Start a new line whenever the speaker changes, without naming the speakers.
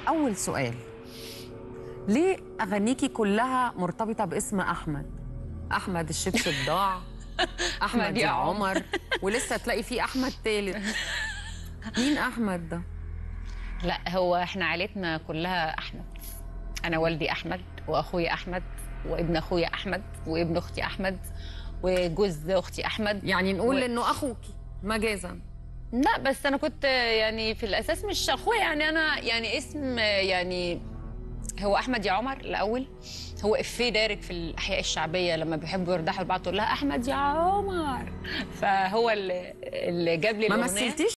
اول سؤال ليه اغانيكي كلها مرتبطه باسم احمد احمد الشبشب ضاع احمد يا عمر ولسه تلاقي في احمد تالت مين احمد ده
لا هو احنا عيلتنا كلها احمد انا والدي احمد واخويا احمد وابن اخويا احمد وابن اختي احمد وجوز اختي احمد
يعني نقول
و-
انه اخوكي مجازا
لا بس انا كنت يعني في الاساس مش اخويا يعني انا يعني اسم يعني هو احمد يا عمر الاول هو افيه دارج في الاحياء الشعبيه لما بيحبوا يردحوا لبعض تقول لها احمد يا عمر فهو اللي اللي جاب لي
ما
الأغنية.
مثلتيش